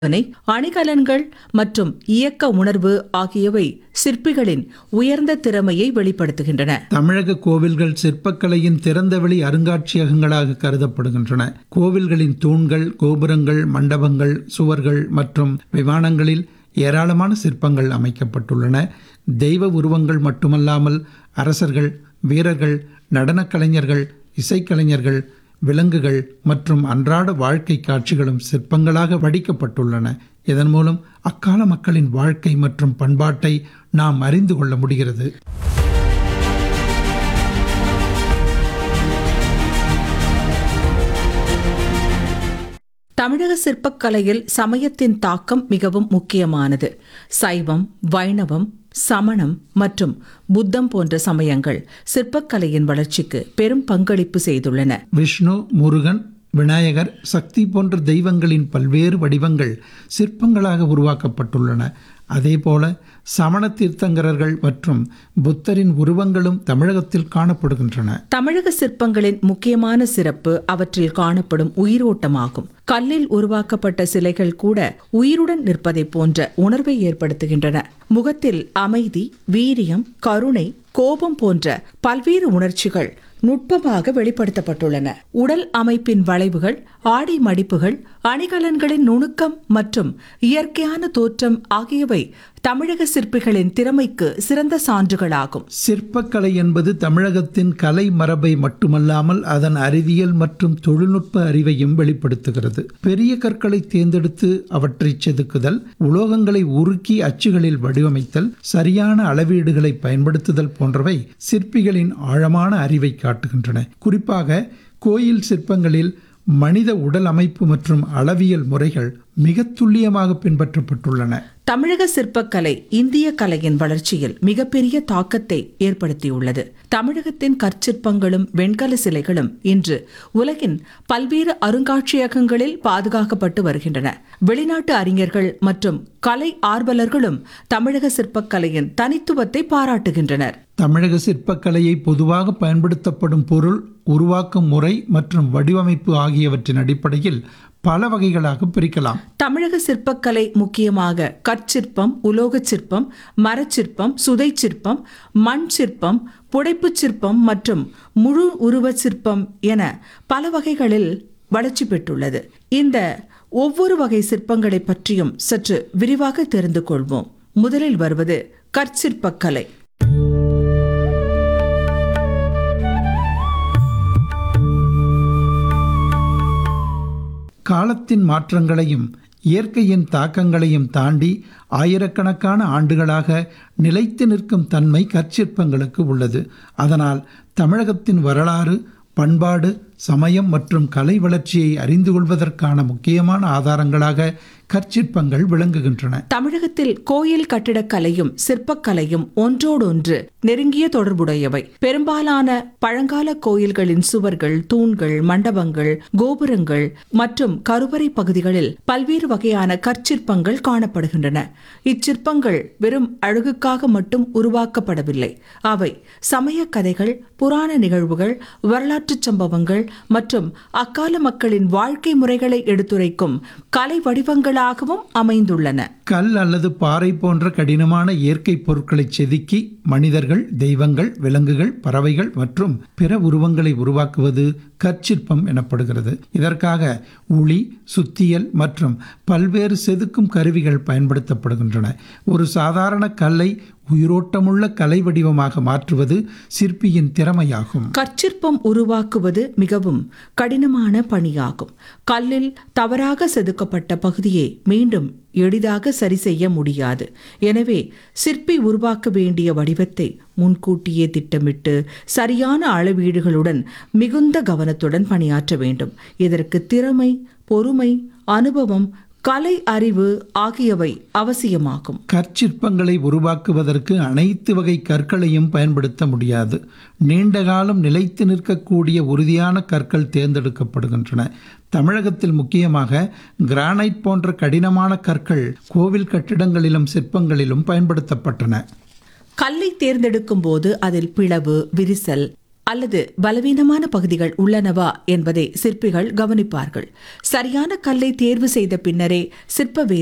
கற்பனை, அணிகலன்கள் மற்றும் இயக்க உணர்வு ஆகியவை சிற்பிகளின் உயர்ந்த திறமையை வெளிப்படுத்துகின்றன தமிழக கோவில்கள் சிற்பக்கலையின் திறந்தவெளி அருங்காட்சியகங்களாக கருதப்படுகின்றன கோவில்களின் தூண்கள் கோபுரங்கள் மண்டபங்கள் சுவர்கள் மற்றும் விமானங்களில் ஏராளமான சிற்பங்கள் அமைக்கப்பட்டுள்ளன தெய்வ உருவங்கள் மட்டுமல்லாமல் அரசர்கள் வீரர்கள் நடனக் கலைஞர்கள் இசைக்கலைஞர்கள் விலங்குகள் மற்றும் அன்றாட வாழ்க்கை காட்சிகளும் சிற்பங்களாக வடிக்கப்பட்டுள்ளன இதன் மூலம் அக்கால மக்களின் வாழ்க்கை மற்றும் பண்பாட்டை நாம் அறிந்து கொள்ள முடிகிறது தமிழக சிற்பக்கலையில் சமயத்தின் தாக்கம் மிகவும் முக்கியமானது சைவம் வைணவம் சமணம் மற்றும் புத்தம் போன்ற சமயங்கள் சிற்பக்கலையின் வளர்ச்சிக்கு பெரும் பங்களிப்பு செய்துள்ளன விஷ்ணு முருகன் விநாயகர் சக்தி போன்ற தெய்வங்களின் பல்வேறு வடிவங்கள் சிற்பங்களாக உருவாக்கப்பட்டுள்ளன அதேபோல சமண தீர்த்தங்கரர்கள் மற்றும் புத்தரின் உருவங்களும் தமிழகத்தில் காணப்படுகின்றன தமிழக சிற்பங்களின் முக்கியமான சிறப்பு அவற்றில் காணப்படும் உயிரோட்டமாகும் கல்லில் உருவாக்கப்பட்ட சிலைகள் கூட உயிருடன் நிற்பதைப் போன்ற உணர்வை ஏற்படுத்துகின்றன முகத்தில் அமைதி வீரியம் கருணை கோபம் போன்ற பல்வேறு உணர்ச்சிகள் நுட்பமாக வெளிப்படுத்தப்பட்டுள்ளன உடல் அமைப்பின் வளைவுகள் ஆடை மடிப்புகள் அணிகலன்களின் நுணுக்கம் மற்றும் இயற்கையான தோற்றம் ஆகியவை தமிழக சிற்பிகளின் திறமைக்கு சிறந்த சான்றுகளாகும் சிற்பக்கலை என்பது தமிழகத்தின் கலை மரபை மட்டுமல்லாமல் அதன் அறிவியல் மற்றும் தொழில்நுட்ப அறிவையும் வெளிப்படுத்துகிறது பெரிய கற்களை தேர்ந்தெடுத்து அவற்றை செதுக்குதல் உலோகங்களை உருக்கி அச்சுகளில் வடிவமைத்தல் சரியான அளவீடுகளை பயன்படுத்துதல் போன்றவை சிற்பிகளின் ஆழமான அறிவை காட்டுகின்றன குறிப்பாக கோயில் சிற்பங்களில் மனித உடல் அமைப்பு மற்றும் அளவியல் முறைகள் மிக துல்லியமாக பின்பற்றப்பட்டுள்ளன தமிழக சிற்பக்கலை இந்திய கலையின் வளர்ச்சியில் மிகப்பெரிய தாக்கத்தை ஏற்படுத்தியுள்ளது தமிழகத்தின் கற்சிற்பங்களும் வெண்கல சிலைகளும் இன்று உலகின் பல்வேறு அருங்காட்சியகங்களில் பாதுகாக்கப்பட்டு வருகின்றன வெளிநாட்டு அறிஞர்கள் மற்றும் கலை ஆர்வலர்களும் தமிழக சிற்பக்கலையின் தனித்துவத்தை பாராட்டுகின்றனர் தமிழக சிற்பக்கலையை பொதுவாக பயன்படுத்தப்படும் பொருள் உருவாக்கும் முறை மற்றும் வடிவமைப்பு ஆகியவற்றின் அடிப்படையில் பல வகைகளாக பிரிக்கலாம் தமிழக சிற்பக்கலை முக்கியமாக கற்சிற்பம் உலோகச் சிற்பம் மரச்சிற்பம் சுதை சிற்பம் மண் சிற்பம் புடைப்புச் சிற்பம் மற்றும் முழு உருவச் சிற்பம் என பல வகைகளில் வளர்ச்சி பெற்றுள்ளது இந்த ஒவ்வொரு வகை சிற்பங்களை பற்றியும் சற்று விரிவாக தெரிந்து கொள்வோம் முதலில் வருவது கற்சிற்பக்கலை காலத்தின் மாற்றங்களையும் இயற்கையின் தாக்கங்களையும் தாண்டி ஆயிரக்கணக்கான ஆண்டுகளாக நிலைத்து நிற்கும் தன்மை கற்சிற்பங்களுக்கு உள்ளது அதனால் தமிழகத்தின் வரலாறு பண்பாடு சமயம் மற்றும் கலை வளர்ச்சியை அறிந்து கொள்வதற்கான முக்கியமான ஆதாரங்களாக கற்சிற்பங்கள் விளங்குகின்றன தமிழகத்தில் கோயில் கட்டிடக்கலையும் சிற்பக்கலையும் ஒன்றோடொன்று நெருங்கிய தொடர்புடையவை பெரும்பாலான பழங்கால கோயில்களின் சுவர்கள் தூண்கள் மண்டபங்கள் கோபுரங்கள் மற்றும் கருவறை பகுதிகளில் பல்வேறு வகையான கற்சிற்பங்கள் காணப்படுகின்றன இச்சிற்பங்கள் வெறும் அழகுக்காக மட்டும் உருவாக்கப்படவில்லை அவை சமய கதைகள் புராண நிகழ்வுகள் வரலாற்றுச் சம்பவங்கள் மற்றும் அக்கால மக்களின் வாழ்க்கை முறைகளை எடுத்துரைக்கும் கலை வடிவங்களாகவும் அமைந்துள்ளன கல் அல்லது பாறை போன்ற கடினமான இயற்கை பொருட்களை செதுக்கி மனிதர்கள் தெய்வங்கள் விலங்குகள் பறவைகள் மற்றும் பிற உருவங்களை உருவாக்குவது கற்சிற்பம் எனப்படுகிறது இதற்காக உளி சுத்தியல் மற்றும் பல்வேறு செதுக்கும் கருவிகள் பயன்படுத்தப்படுகின்றன ஒரு சாதாரண கல்லை உயிரோட்டமுள்ள கலை வடிவமாக மாற்றுவது சிற்பியின் திறமையாகும் கற்சிற்பம் உருவாக்குவது மிகவும் கடினமான பணியாகும் கல்லில் தவறாக செதுக்கப்பட்ட பகுதியை மீண்டும் எளிதாக சரி செய்ய முடியாது எனவே சிற்பி உருவாக்க வேண்டிய வடிவத்தை முன்கூட்டியே திட்டமிட்டு சரியான அளவீடுகளுடன் மிகுந்த கவனத்துடன் பணியாற்ற வேண்டும் இதற்கு திறமை பொறுமை அனுபவம் கலை அறிவு ஆகியவை அவசியமாகும் கற்சிற்பங்களை உருவாக்குவதற்கு அனைத்து வகை கற்களையும் பயன்படுத்த முடியாது நீண்ட காலம் நிலைத்து நிற்கக்கூடிய உறுதியான கற்கள் தேர்ந்தெடுக்கப்படுகின்றன தமிழகத்தில் முக்கியமாக கிரானைட் போன்ற கடினமான கற்கள் கோவில் கட்டிடங்களிலும் சிற்பங்களிலும் பயன்படுத்தப்பட்டன கல்லை தேர்ந்தெடுக்கும் போது அதில் பிளவு விரிசல் அல்லது பலவீனமான பகுதிகள் உள்ளனவா என்பதை சிற்பிகள் கவனிப்பார்கள் சரியான கல்லை தேர்வு செய்த பின்னரே சிற்ப வேலை